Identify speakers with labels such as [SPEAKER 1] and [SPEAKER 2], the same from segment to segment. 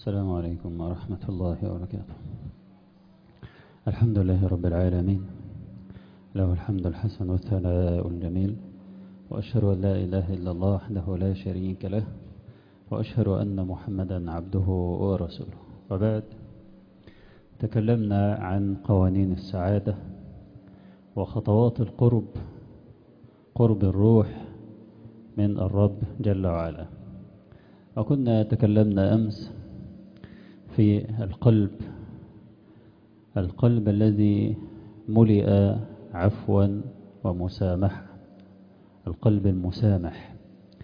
[SPEAKER 1] السلام عليكم ورحمة الله وبركاته الحمد لله رب العالمين له الحمد الحسن والثناء الجميل وأشهد أن لا إله إلا الله وحده لا شريك له وأشهد أن محمدا عبده ورسوله وبعد تكلمنا عن قوانين السعادة وخطوات القرب قرب الروح من الرب جل وعلا وكنا تكلمنا أمس في القلب القلب الذي ملئ عفوا ومسامحة القلب المسامح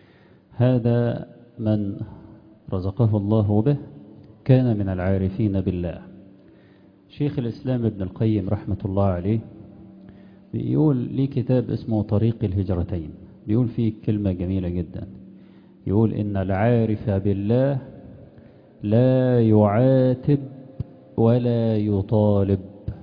[SPEAKER 1] هذا من رزقه الله به كان من العارفين بالله شيخ الإسلام ابن القيم رحمة الله عليه بيقول لي كتاب اسمه طريق الهجرتين بيقول فيه كلمة جميلة جدا يقول إن العارف بالله لا يعاتب ولا يطالب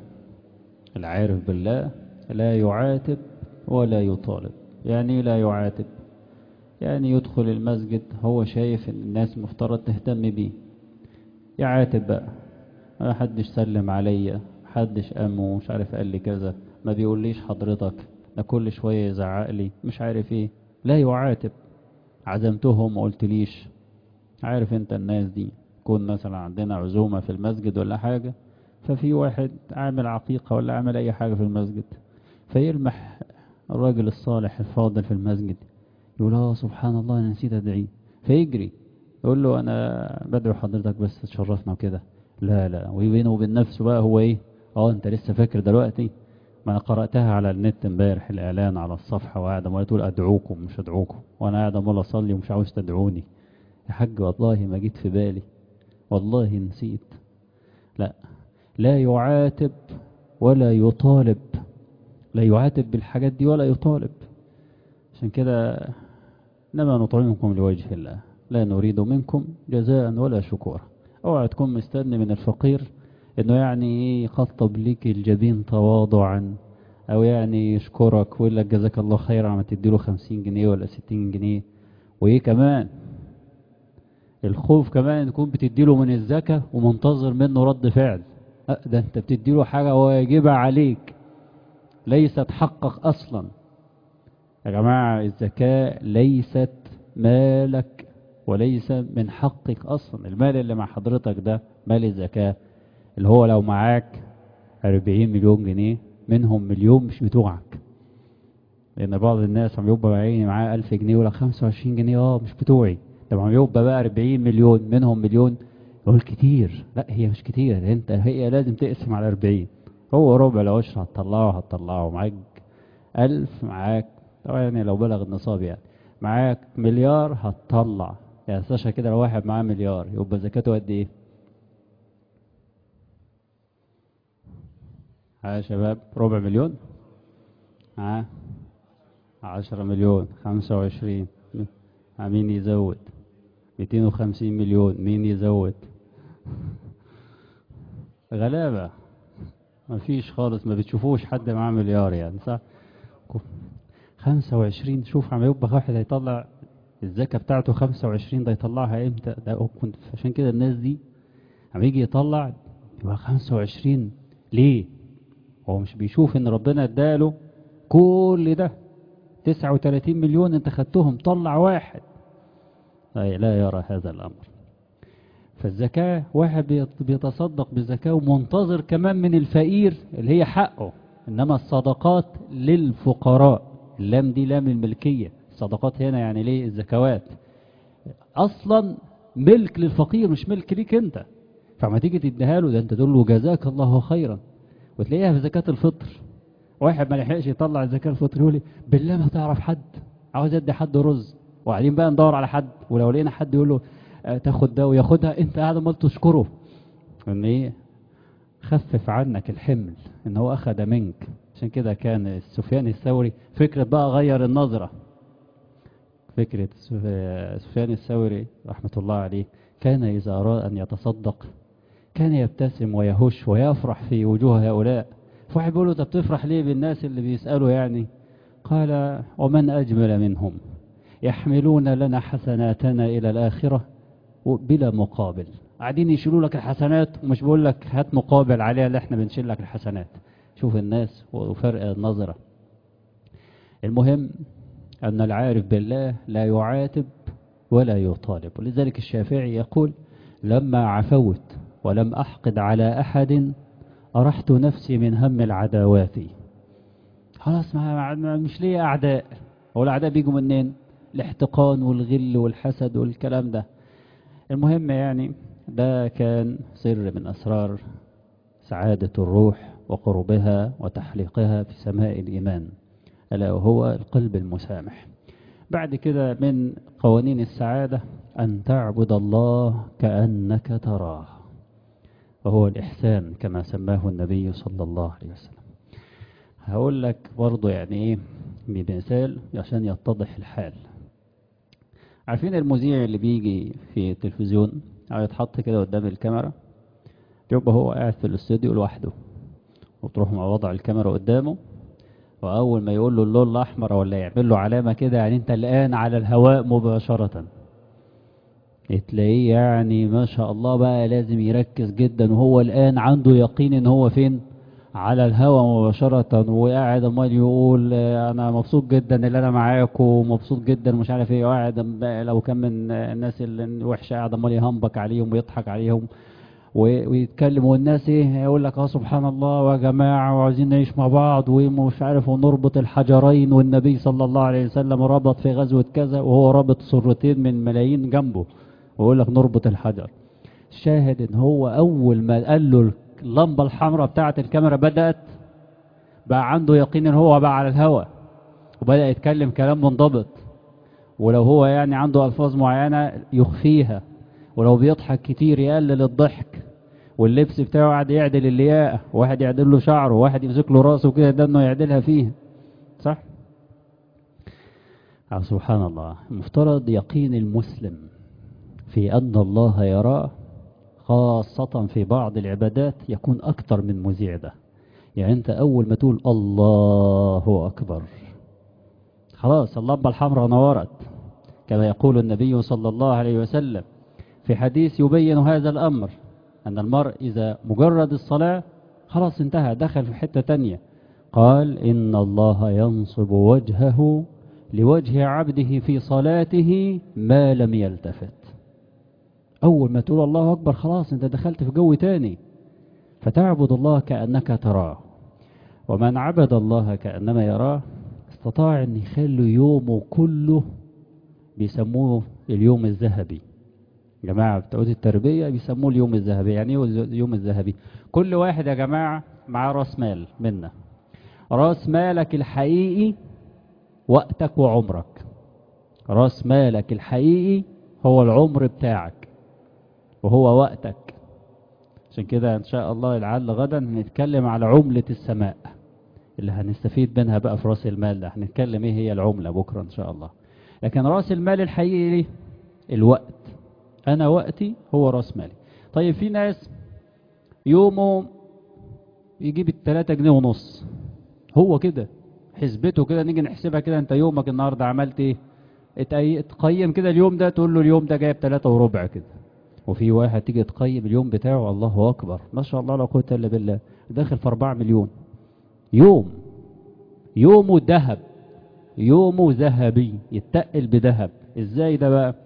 [SPEAKER 1] العارف بالله لا يعاتب ولا يطالب يعني لا يعاتب يعني يدخل المسجد هو شايف ان الناس مفترض تهتم بيه يعاتب بقى ما حدش سلم عليا حدش قام مش عارف قال لي كذا ما بيقوليش حضرتك ده كل شوية يزعق لي مش عارف ايه لا يعاتب عزمتهم ما قلتليش عارف انت الناس دي يكون مثلا عندنا عزومة في المسجد ولا حاجة ففي واحد عامل عقيقة ولا عامل اي حاجة في المسجد فيلمح الراجل الصالح الفاضل في المسجد يقول اه سبحان الله انا نسيت ادعي فيجري يقول له انا بدعو حضرتك بس تشرفنا وكده لا لا وبينه وبين نفسه بقى هو ايه اه انت لسه فاكر دلوقتي ما انا قرأتها على النت امبارح الاعلان على الصفحة وقاعد ما تقول ادعوكم مش ادعوكم وانا قاعد امال اصلي ومش عاوز تدعوني يا حاج والله ما جيت في بالي والله نسيت لا لا يعاتب ولا يطالب لا يعاتب بالحاجات دي ولا يطالب عشان كده انما نطعمكم لوجه الله لا نريد منكم جزاء ولا شكورا اوعى تكون مستني من الفقير انه يعني ايه يخطب ليك الجبين تواضعا او يعني يشكرك ويقول لك جزاك الله خير عم تديله خمسين جنيه ولا ستين جنيه وايه كمان الخوف كمان تكون بتديله من الزكاة ومنتظر منه رد فعل ده انت بتديله حاجة واجبة عليك ليست حقك اصلا يا جماعة الزكاة ليست مالك وليس من حقك اصلا المال اللي مع حضرتك ده مال الزكاة اللي هو لو معاك 40 مليون جنيه منهم مليون مش بتوعك لان بعض الناس عم يبقى عيني معاه 1000 جنيه ولا 25 جنيه اه مش بتوعي طب عم يبقى بقى 40 مليون منهم مليون يقول كتير لا هي مش كتير انت هي لازم تقسم على 40 هو ربع العشر هتطلعه هتطلعه معاك 1000 معاك طبعا يعني لو بلغ النصاب يعني معاك مليار هتطلع يعني ساشا كده لو واحد معاه مليار يبقى زكاته قد ايه ها يا شباب ربع مليون ها عشرة مليون خمسة وعشرين مين يزود ميتين وخمسين مليون مين يزود غلابة ما فيش خالص ما بتشوفوش حد معاه مليار يعني صح خمسة وعشرين شوف عم يبقى واحد هيطلع الزكاة بتاعته خمسة وعشرين ده يطلعها امتى ده كنت عشان كده الناس دي عم يجي يطلع يبقى خمسة وعشرين ليه هو مش بيشوف ان ربنا اداله كل ده تسعة وتلاتين مليون انت خدتهم طلع واحد لا يرى هذا الامر فالزكاة واحد بيتصدق بالزكاة ومنتظر كمان من الفقير اللي هي حقه انما الصدقات للفقراء اللام دي لام الملكية الصدقات هنا يعني ليه الزكوات اصلا ملك للفقير مش ملك ليك انت فما تيجي تديها له ده انت تقول له جزاك الله خيرا وتلاقيها في زكاة الفطر واحد ما لحقش يطلع زكاة الفطر يقول لي بالله ما تعرف حد عاوز ادي حد رز وقاعدين بقى ندور على حد ولو لقينا حد يقول له آه تاخد ده وياخدها انت قاعد امال تشكره ان ايه خفف عنك الحمل ان هو اخذ منك عشان كده كان سفيان الثوري فكرة بقى غير النظرة فكرة سفيان الثوري رحمة الله عليه كان إذا أراد أن يتصدق كان يبتسم ويهش ويفرح في وجوه هؤلاء فواحد بيقول له انت بتفرح ليه بالناس اللي بيسألوا يعني قال ومن أجمل منهم يحملون لنا حسناتنا إلى الآخرة بلا مقابل قاعدين يشيلوا لك الحسنات ومش بيقول لك هات مقابل عليها اللي احنا بنشيل لك الحسنات شوف الناس وفرق النظرة المهم أن العارف بالله لا يعاتب ولا يطالب ولذلك الشافعي يقول لما عفوت ولم أحقد على أحد أرحت نفسي من هم العداوات خلاص ما مش ليه أعداء هو الأعداء بيجوا منين الاحتقان والغل والحسد والكلام ده المهم يعني ده كان سر من أسرار سعادة الروح وقربها وتحليقها في سماء الإيمان ألا وهو القلب المسامح بعد كده من قوانين السعادة أن تعبد الله كأنك تراه وهو الإحسان كما سماه النبي صلى الله عليه وسلم هقول لك برضه يعني إيه بمثال عشان يتضح الحال عارفين المذيع اللي بيجي في التلفزيون أو يتحط كده قدام الكاميرا يبقى هو قاعد في الاستوديو لوحده وتروح مع وضع الكاميرا قدامه وأول ما يقول له اللون الأحمر ولا يعمل له علامة كده يعني أنت الآن على الهواء مباشرة تلاقيه يعني ما شاء الله بقى لازم يركز جدا وهو الآن عنده يقين ان هو فين على الهوا مباشرة وقاعد امال يقول انا مبسوط جدا ان انا معاكم ومبسوط جدا مش عارف ايه وقاعد لو كان من الناس الوحشة قاعد امال يهنبك عليهم ويضحك عليهم ويتكلم والناس ايه يقول لك اه سبحان الله ويا جماعة وعايزين نعيش مع بعض ومش عارف ونربط الحجرين والنبي صلى الله عليه وسلم ربط في غزوة كذا وهو رابط سرتين من ملايين جنبه ويقول لك نربط الحجر شاهد ان هو اول ما قال له اللمبة الحمراء بتاعة الكاميرا بدأت بقى عنده يقين ان هو بقى على الهواء وبدأ يتكلم كلام منضبط ولو هو يعني عنده ألفاظ معينة يخفيها ولو بيضحك كتير يقلل الضحك واللبس بتاعه قاعد يعدل اللياقة واحد يعدل له شعره واحد يمسك له راسه كده ده انه يعدلها فيه صح سبحان الله المفترض يقين المسلم في أن الله يراه خاصة في بعض العبادات يكون أكثر من مذيع ده يعني أنت أول ما تقول الله أكبر خلاص اللمبة الحمراء نورت كما يقول النبي صلى الله عليه وسلم في حديث يبين هذا الأمر أن المرء إذا مجرد الصلاة خلاص انتهى دخل في حتة تانية قال إن الله ينصب وجهه لوجه عبده في صلاته ما لم يلتفت أول ما تقول الله أكبر خلاص أنت دخلت في جو تاني فتعبد الله كأنك تراه ومن عبد الله كأنما يراه استطاع أن يخلي يومه كله بيسموه اليوم الذهبي جماعة بتوع التربية بيسموه اليوم الذهبي يعني ايه اليوم الذهبي كل واحد يا جماعة معاه راس مال منا راس مالك الحقيقي وقتك وعمرك راس مالك الحقيقي هو العمر بتاعك وهو وقتك عشان كده ان شاء الله لعل غدا هنتكلم على عملة السماء اللي هنستفيد منها بقى في راس المال ده هنتكلم ايه هي العملة بكرة ان شاء الله لكن راس المال الحقيقي الوقت انا وقتي هو راس مالي طيب في ناس يومه يجيب التلاتة جنيه ونص هو كده حسبته كده نيجي نحسبها كده انت يومك النهاردة عملت ايه تقيم كده اليوم ده تقول له اليوم ده جايب تلاتة وربع كده وفي واحد تيجي تقيم اليوم بتاعه الله اكبر ما شاء الله لا قوه الا بالله داخل في 4 مليون يوم يومه ذهب يومه ذهبي يتقل بذهب ازاي ده بقى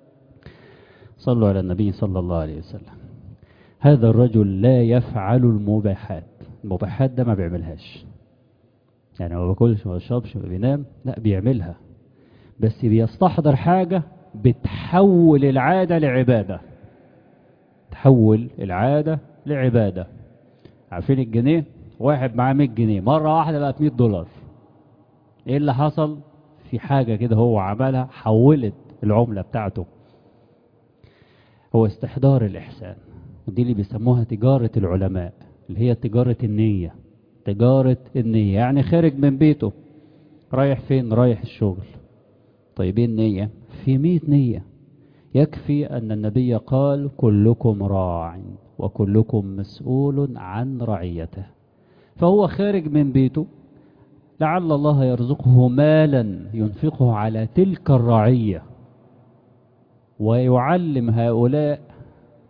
[SPEAKER 1] صلوا على النبي صلى الله عليه وسلم هذا الرجل لا يفعل المباحات المباحات ده ما بيعملهاش يعني ما باكلش ما بشربش ما بينام لا بيعملها بس بيستحضر حاجة بتحول العادة لعبادة تحول العادة لعبادة عارفين الجنيه واحد معاه 100 جنيه مرة واحدة بقت 100 دولار ايه اللي حصل في حاجة كده هو عملها حولت العملة بتاعته هو استحضار الإحسان ودي اللي بيسموها تجارة العلماء اللي هي تجارة النية تجارة النية يعني خارج من بيته رايح فين رايح الشغل طيب ايه النية في مئة نية يكفي أن النبي قال كلكم راع وكلكم مسؤول عن رعيته فهو خارج من بيته لعل الله يرزقه مالا ينفقه على تلك الرعية ويعلم هؤلاء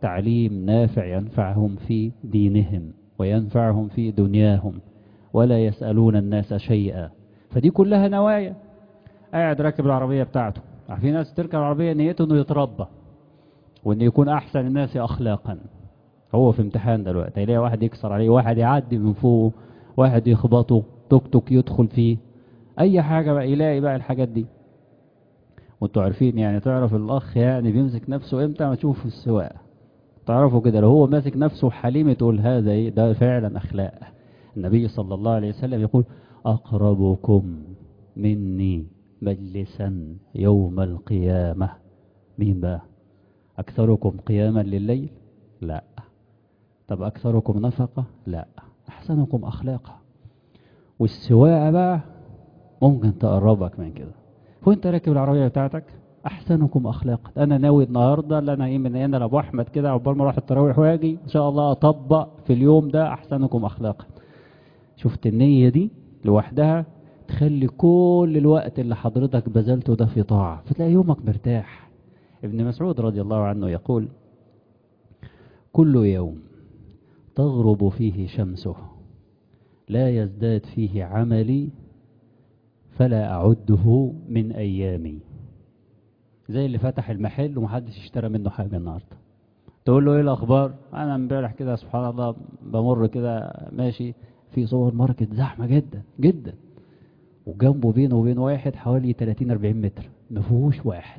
[SPEAKER 1] تعليم نافع ينفعهم في دينهم وينفعهم في دنياهم ولا يسألون الناس شيئا فدي كلها نوايا قاعد راكب العربية بتاعته في ناس تركب العربية نيته انه يتربى وان يكون احسن الناس اخلاقا هو في امتحان دلوقتي يلاقي واحد يكسر عليه واحد يعدي من فوقه واحد يخبطه توك توك يدخل فيه اي حاجة بقى يلاقي بقى الحاجات دي وانتوا عارفين يعني تعرف الاخ يعني بيمسك نفسه امتى ما تشوف في السواقه تعرفوا كده لو هو ماسك نفسه حليم تقول هذا ايه ده فعلا اخلاق النبي صلى الله عليه وسلم يقول اقربكم مني مجلسا يوم القيامة مين بقى اكثركم قياما لليل لا طب اكثركم نفقة لا احسنكم اخلاقا والسواقة بقى ممكن تقربك من كده وانت راكب العربية بتاعتك احسنكم اخلاقا انا ناوي النهاردة اللي انا ايه من هنا لابو احمد كده عقبال ما اروح التراويح واجي ان شاء الله اطبق في اليوم ده احسنكم اخلاقا شفت النية دي لوحدها تخلي كل الوقت اللي حضرتك بذلته ده في طاعة فتلاقي يومك مرتاح ابن مسعود رضي الله عنه يقول كل يوم تغرب فيه شمسه لا يزداد فيه عملي فلا أعده من أيامي زي اللي فتح المحل ومحدش اشترى منه حاجة النهاردة تقول له ايه الأخبار أنا امبارح كده سبحان الله بمر كده ماشي في سوبر ماركت زحمة جدا جدا وجنبه بينه وبين واحد حوالي 30 40 متر ما فيهوش واحد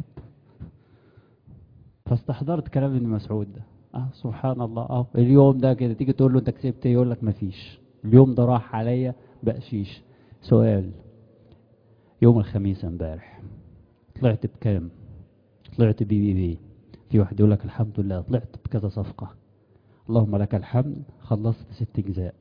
[SPEAKER 1] فاستحضرت كلام ابن مسعود ده اه سبحان الله اه اليوم ده كده تيجي تقول له انت كسبت يقول لك ما فيش اليوم ده راح عليا بقشيش سؤال يوم الخميس امبارح طلعت بكام طلعت بي بي بي في واحد يقول لك الحمد لله طلعت بكذا صفقة اللهم لك الحمد خلصت ست اجزاء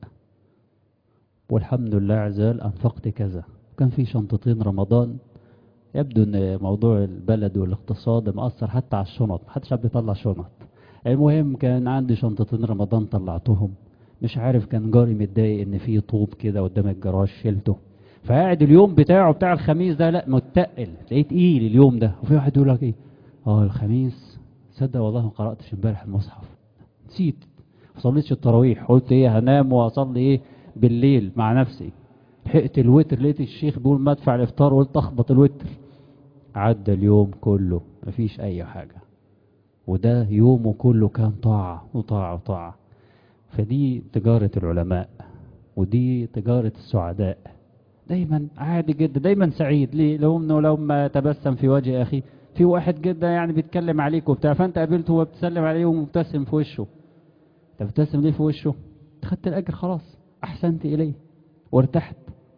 [SPEAKER 1] والحمد لله عزال انفقت كذا كان في شنطتين رمضان يبدو ان موضوع البلد والاقتصاد مأثر حتى على الشنط محدش عارف يطلع شنط المهم كان عندي شنطتين رمضان طلعتهم مش عارف كان جاري متضايق ان في طوب كده قدام الجراج شلته فقاعد اليوم بتاعه بتاع الخميس ده لا متقل تلاقيه تقيل اليوم ده وفي واحد يقول لك ايه اه الخميس صدق والله ما قراتش امبارح المصحف نسيت ما صليتش التراويح قلت ايه هنام واصلي ايه بالليل مع نفسي لحقت الوتر لقيت الشيخ بيقول مدفع الافطار قلت اخبط الوتر عدى اليوم كله مفيش اي حاجة وده يومه كله كان طاعة وطاعة وطاعة فدي تجارة العلماء ودي تجارة السعداء دايما عادي جدا دايما سعيد ليه لو انه لو ما تبسم في وجه اخي في واحد جدا يعني بيتكلم عليك وبتاع فانت قابلته وبتسلم عليه ومبتسم في وشه انت بتبتسم ليه في وشه خدت الاجر خلاص احسنت اليه وارتحت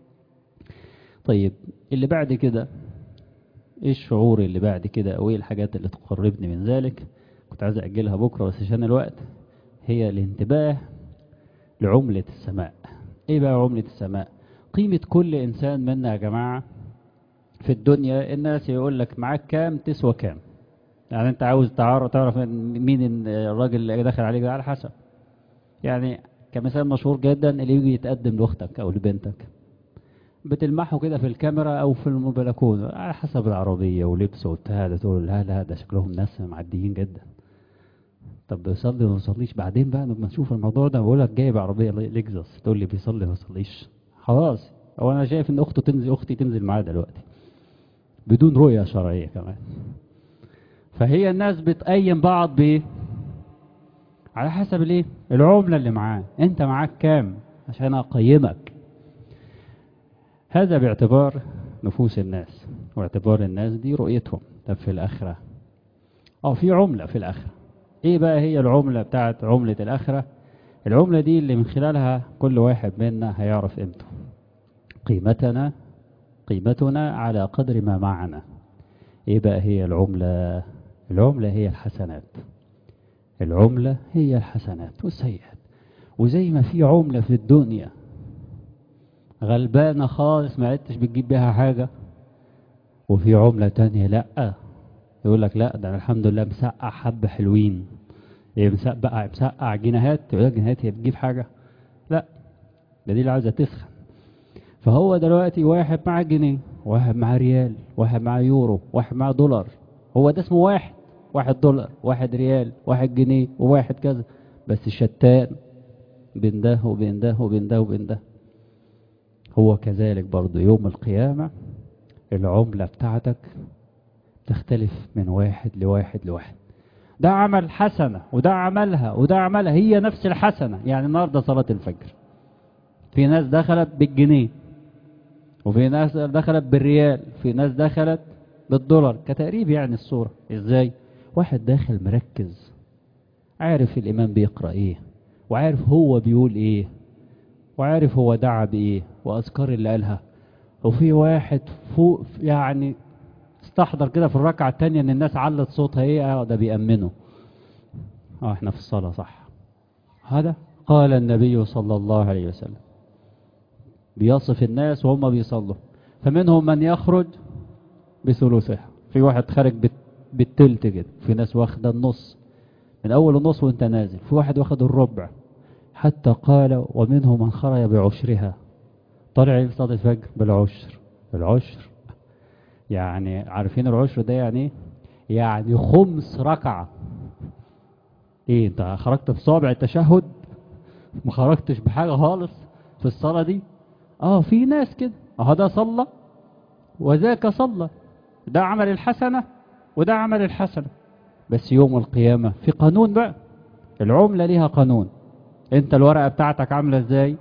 [SPEAKER 1] طيب اللي بعد كده ايه الشعور اللي بعد كده او ايه الحاجات اللي تقربني من ذلك كنت عايز اجلها بكرة بس عشان الوقت هي الانتباه لعملة السماء ايه بقى عملة السماء قيمة كل انسان منا يا جماعة في الدنيا الناس يقول لك معاك كام تسوى كام يعني انت عاوز تعرف تعرف مين الراجل اللي داخل عليك ده على حسب يعني كمثال مشهور جدا اللي يجي يتقدم لاختك او لبنتك بتلمحه كده في الكاميرا او في البلكونه على حسب العربيه ولبسه وبتاع ده تقول لا لا ده شكلهم ناس معديين جدا طب بيصلي وما بيصليش بعدين بقى لما نشوف الموضوع ده بقول لك جايب عربيه لكزس تقول لي بيصلي وما بيصليش خلاص هو انا شايف ان اخته تنزل اختي تنزل معاه دلوقتي بدون رؤيه شرعيه كمان فهي الناس بتقيم بعض بايه على حسب الايه العمله اللي معاه انت معاك كام عشان اقيمك هذا باعتبار نفوس الناس واعتبار الناس دي رؤيتهم طب في الآخرة اه في عملة في الآخرة ايه بقى هي العملة بتاعت عملة الآخرة العملة دي اللي من خلالها كل واحد منا هيعرف قيمته قيمتنا قيمتنا على قدر ما معنا ايه بقى هي العملة العملة هي الحسنات العملة هي الحسنات والسيئات وزي ما في عملة في الدنيا غلبانة خالص ما عدتش بتجيب بيها حاجة وفي عملة تانية لا يقول لك لا ده أنا الحمد لله مسقع حبة حلوين ايه مسقع مسقع جنيهات يقول لك جنيهات هي بتجيب حاجة لا ده دي اللي عايزة تسخن فهو دلوقتي واحد معاه جنيه واحد معاه ريال واحد معاه يورو واحد معاه دولار هو ده اسمه واحد واحد دولار واحد ريال واحد جنيه وواحد كذا بس شتان بين ده وبين ده وبين ده وبين ده هو كذلك برضو يوم القيامة العملة بتاعتك تختلف من واحد لواحد لواحد ده عمل حسنة وده عملها وده عملها هي نفس الحسنة يعني النهاردة صلاة الفجر في ناس دخلت بالجنيه وفي ناس دخلت بالريال في ناس دخلت بالدولار كتقريب يعني الصورة ازاي واحد داخل مركز عارف الإمام بيقرأ ايه وعارف هو بيقول ايه وعارف هو دعا بايه وأذكار اللي قالها وفي واحد فوق يعني استحضر كده في الركعة التانية ان الناس علت صوتها ايه اه ده بيأمنوا اه احنا في الصلاة صح هذا قال النبي صلى الله عليه وسلم بيصف الناس وهم بيصلوا فمنهم من يخرج بثلثها في واحد خارج بالتلت كده في ناس واخده النص من اول النص وانت نازل في واحد واخد الربع حتى قال ومنهم من خرج بعشرها طلع يصلي الفجر بالعشر العشر يعني عارفين العشر ده يعني ايه يعني خمس ركعة ايه انت خرجت بصابع التشهد ما خرجتش بحاجة خالص في الصلاة دي اه في ناس كده اه ده صلى وذاك صلى ده عمل الحسنة وده عمل الحسنة بس يوم القيامة في قانون بقى العملة ليها قانون انت الورقة بتاعتك عاملة ازاي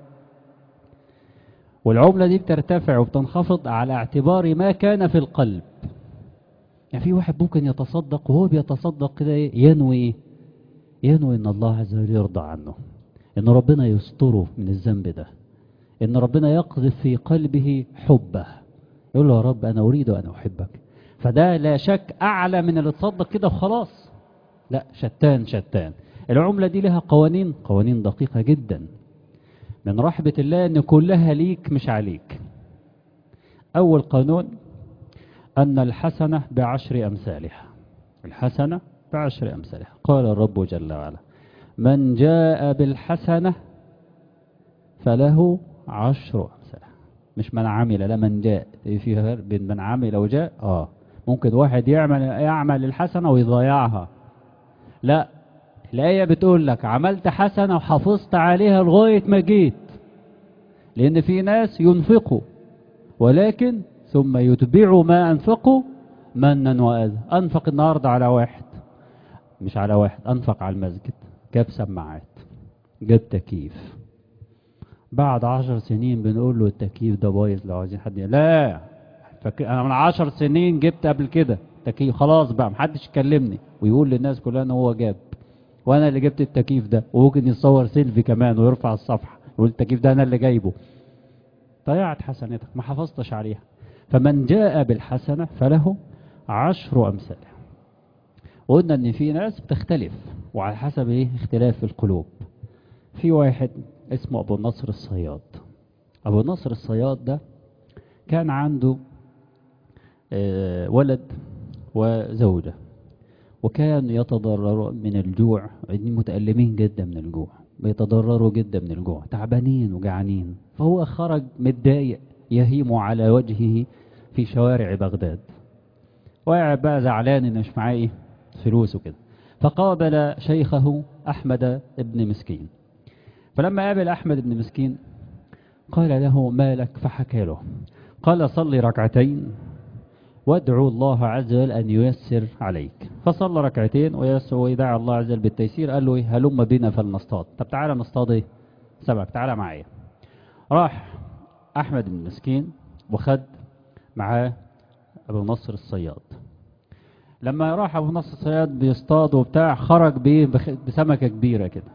[SPEAKER 1] والعملة دي بترتفع وبتنخفض على اعتبار ما كان في القلب يعني في واحد ممكن يتصدق وهو بيتصدق كده ينوي ايه ينوي ان الله عز وجل يرضى عنه ان ربنا يستره من الذنب ده ان ربنا يقذف في قلبه حبه يقول له يا رب انا اريد ان احبك فده لا شك اعلى من اللي تصدق كده وخلاص لا شتان شتان العملة دي لها قوانين قوانين دقيقة جدا من رحبة الله ان كلها ليك مش عليك اول قانون ان الحسنة بعشر امثالها الحسنة بعشر امثالها قال الرب جل وعلا من جاء بالحسنة فله عشر امثالها مش من عمل لا من جاء في فرق بين من عمل وجاء اه ممكن واحد يعمل يعمل الحسنة ويضيعها لا الآية بتقول لك عملت حسنة وحافظت عليها لغاية ما جيت لأن في ناس ينفقوا ولكن ثم يتبعوا ما أنفقوا منا وأذى أنفق النهاردة على واحد مش على واحد أنفق على المسجد جاب سماعات جاب تكييف بعد عشر سنين بنقول له التكييف ده بايظ لو عايزين حد لا انا من عشر سنين جبت قبل كده تكييف خلاص بقى محدش يكلمني ويقول للناس كلها ان هو جاب وانا اللي جبت التكييف ده وممكن يصور سيلفي كمان ويرفع الصفحه يقول التكييف ده انا اللي جايبه ضيعت حسنتك ما حافظتش عليها فمن جاء بالحسنه فله عشر امثالها وقلنا ان في ناس بتختلف وعلى حسب ايه اختلاف القلوب في واحد اسمه ابو النصر الصياد ابو النصر الصياد ده كان عنده اه ولد وزوجة وكان يتضرر من الجوع متألمين جدا من الجوع بيتضرروا جدا من الجوع تعبانين وجعانين فهو خرج متضايق يهيم على وجهه في شوارع بغداد وقاعد بقى زعلان ان مش معاه ايه فلوس وكده فقابل شيخه احمد ابن مسكين فلما قابل احمد بن مسكين قال له ما لك فحكى له قال صلي ركعتين وادعو الله عز وجل أن ييسر عليك فصلى ركعتين ويدعى الله عز وجل بالتيسير قال له إيه هلم بنا فلنصطاد طب تعالى نصطاد ايه سمك تعالى معايا راح أحمد بن مسكين وخد معاه أبو نصر الصياد لما راح أبو نصر الصياد بيصطاد وبتاع خرج بيه بسمكة كبيرة كده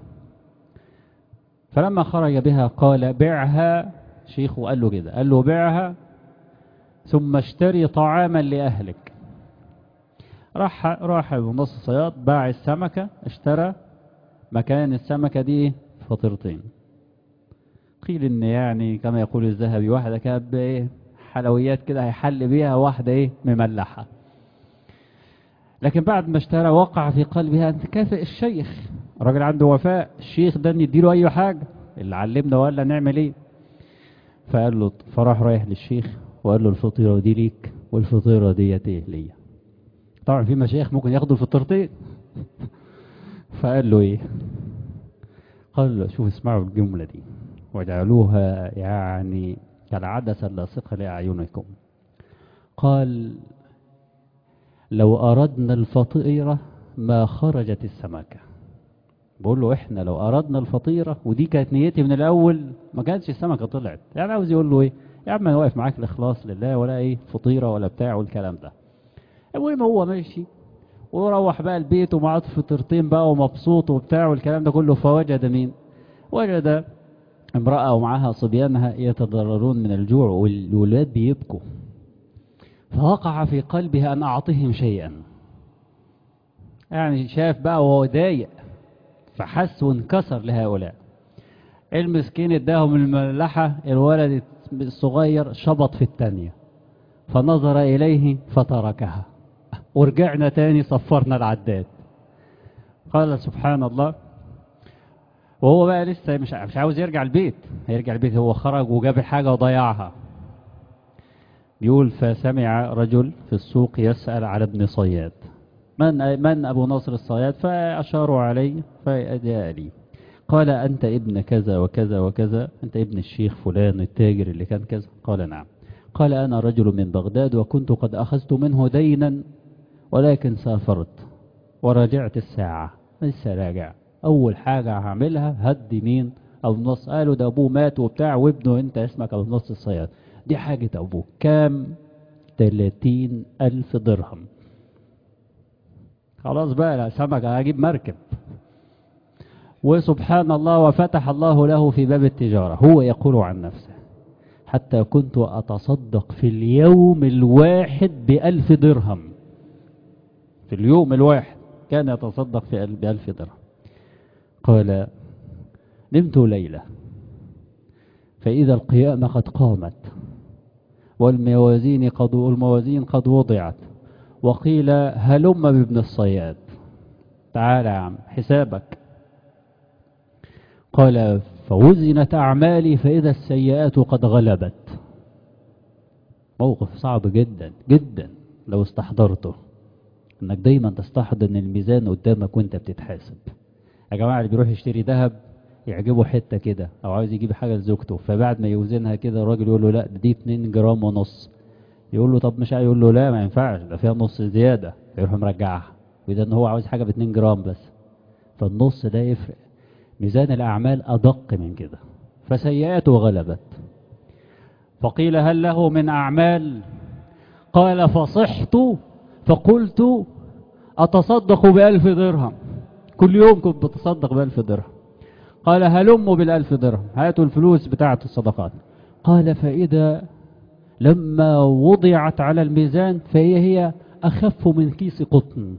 [SPEAKER 1] فلما خرج بها قال بعها شيخه قال له كده قال له بعها ثم اشتري طعاما لأهلك راح راح بنص الصياد باع السمكة اشترى مكان السمكة دي فطيرتين قيل ان يعني كما يقول الذهبي واحدة كانت بايه حلويات كده هيحل بيها واحدة ايه مملحة لكن بعد ما اشترى وقع في قلبها انت كافئ الشيخ الراجل عنده وفاء الشيخ ده نديله اي حاجة اللي علمنا ولا نعمل ايه فقال له فراح رايح للشيخ وقال له الفطيرة دي ليك والفطيرة ديت ايه ليا طبعا في مشايخ ممكن ياخدوا الفطرتين فقال له ايه قال له شوف اسمعوا الجملة دي واجعلوها يعني كالعدسة اللاصقة لأعينكم قال لو أردنا الفطيرة ما خرجت السمكة بقول له احنا لو أردنا الفطيرة ودي كانت نيتي من الأول ما كانتش السمكة طلعت يعني عاوز يقول له ايه يا عم انا واقف معاك الإخلاص لله ولا ايه فطيرة ولا بتاع والكلام ده المهم هو ماشي وروح بقى البيت ومعاه فطيرتين بقى ومبسوط وبتاع والكلام ده كله فوجد مين وجد امرأة ومعها صبيانها يتضررون من الجوع والولاد بيبكوا فوقع في قلبها أن أعطيهم شيئا يعني شاف بقى وهو ضايق فحس وانكسر لهؤلاء المسكين اداهم المملحة الولد الصغير شبط في الثانية فنظر إليه فتركها ورجعنا تاني صفرنا العداد قال سبحان الله وهو بقى لسه مش مش عاوز يرجع البيت هيرجع البيت هو خرج وجاب الحاجة وضيعها بيقول فسمع رجل في السوق يسأل على ابن صياد من من أبو نصر الصياد فأشاروا عليه فجاء لي قال أنت ابن كذا وكذا وكذا أنت ابن الشيخ فلان التاجر اللي كان كذا قال نعم قال أنا رجل من بغداد وكنت قد أخذت منه دينا ولكن سافرت ورجعت الساعة لسه راجع أول حاجة هعملها هدي مين أبو النص قالوا ده أبوه مات وبتاع وابنه أنت اسمك أبو النص الصياد دي حاجة أبوه كام تلاتين ألف درهم خلاص بقى لا سمك هجيب مركب وسبحان الله وفتح الله له في باب التجارة هو يقول عن نفسه حتى كنت أتصدق في اليوم الواحد بألف درهم في اليوم الواحد كان يتصدق في بألف درهم قال نمت ليلة فإذا القيامة قد قامت والموازين قد الموازين قد وضعت وقيل هلم بابن الصياد تعال يا عم حسابك قال فوزنت أعمالي فإذا السيئات قد غلبت موقف صعب جدا جدا لو استحضرته انك دايما تستحضر ان الميزان قدامك وانت بتتحاسب يا جماعة اللي بيروح يشتري ذهب يعجبه حتة كده او عاوز يجيب حاجة لزوجته فبعد ما يوزنها كده الراجل يقول له لا دي 2 جرام ونص يقول له طب مش يقول له لا ما ينفعش ده فيها نص زيادة فيروح مرجعها وإذا ان هو عاوز حاجة ب 2 جرام بس فالنص ده يفرق ميزان الأعمال أدق من كده فسيئاته غلبت فقيل هل له من أعمال قال فصحت فقلت أتصدق بألف درهم كل يوم كنت بتصدق بألف درهم قال هلموا بالألف درهم هاتوا الفلوس بتاعة الصدقات قال فإذا لما وضعت على الميزان فهي هي أخف من كيس قطن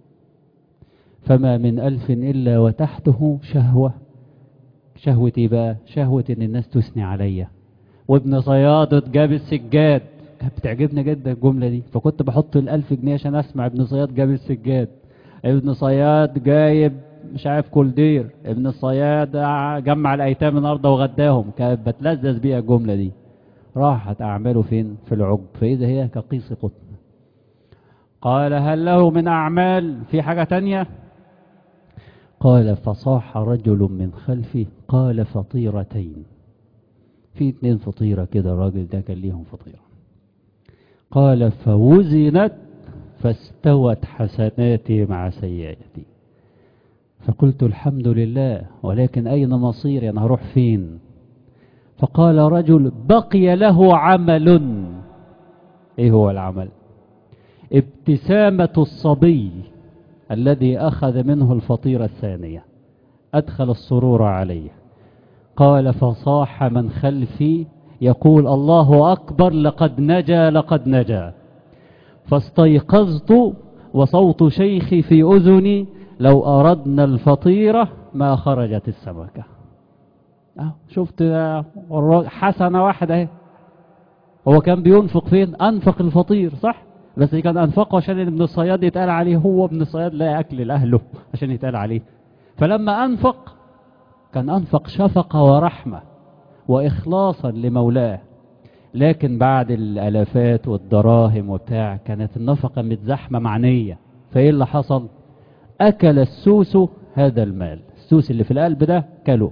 [SPEAKER 1] فما من ألف إلا وتحته شهوة شهوة إيه بقى شهوة إن الناس تثني عليا وابن صياد جاب السجاد كانت بتعجبني جدا الجملة دي فكنت بحط الألف جنيه عشان أسمع ابن صياد جاب السجاد ابن صياد جايب مش عارف كولدير ابن الصياد جمع الأيتام النهارده وغداهم كانت بتلذذ بيها الجملة دي راحت أعماله فين في العجب فإذا هي كقيس قطن قال هل له من أعمال في حاجة تانية قال فصاح رجل من خلفي قال فطيرتين في اتنين فطيرة كده الراجل ده كان ليهم فطيرة قال فوزنت فاستوت حسناتي مع سيئاتي فقلت الحمد لله ولكن أين مصيري أنا هروح فين فقال رجل بقي له عمل ايه هو العمل ابتسامة الصبي الذي أخذ منه الفطيرة الثانية أدخل السرور عليه قال فصاح من خلفي يقول الله أكبر لقد نجا لقد نجا فاستيقظت وصوت شيخي في أذني لو أردنا الفطيرة ما خرجت السمكة أه شفت حسنة واحدة اهي هو كان بينفق فين أنفق الفطير صح بس كان أنفقه عشان ابن الصياد يتقال عليه هو ابن الصياد لا أكل لأهله عشان يتقال عليه فلما أنفق كان أنفق شفقة ورحمة وإخلاصا لمولاه لكن بعد الالافات والدراهم وبتاع كانت النفقة متزحمة معنية فايه اللي حصل اكل السوس هذا المال السوس اللي في القلب ده كله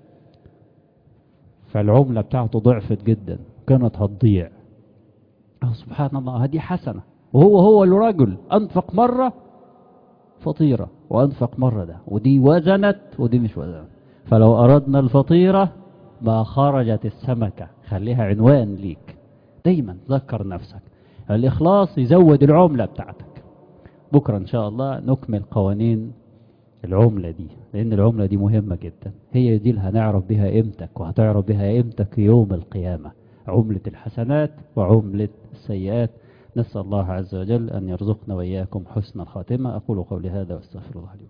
[SPEAKER 1] فالعملة بتاعته ضعفت جدا كانت هتضيع أو سبحان الله هذه حسنة وهو هو الرجل أنفق مرة فطيرة وأنفق مرة ده ودي وزنت ودي مش وزنت فلو أردنا الفطيرة ما خرجت السمكة خليها عنوان ليك دايما ذكر نفسك الإخلاص يزود العملة بتاعتك بكرة إن شاء الله نكمل قوانين العملة دي لأن العملة دي مهمة جدا هي دي اللي هنعرف بها قيمتك وهتعرف بها قيمتك يوم القيامة عملة الحسنات وعملة السيئات نسأل الله عز وجل أن يرزقنا وإياكم حسن الخاتمة أقول قولي هذا واستغفر الله لي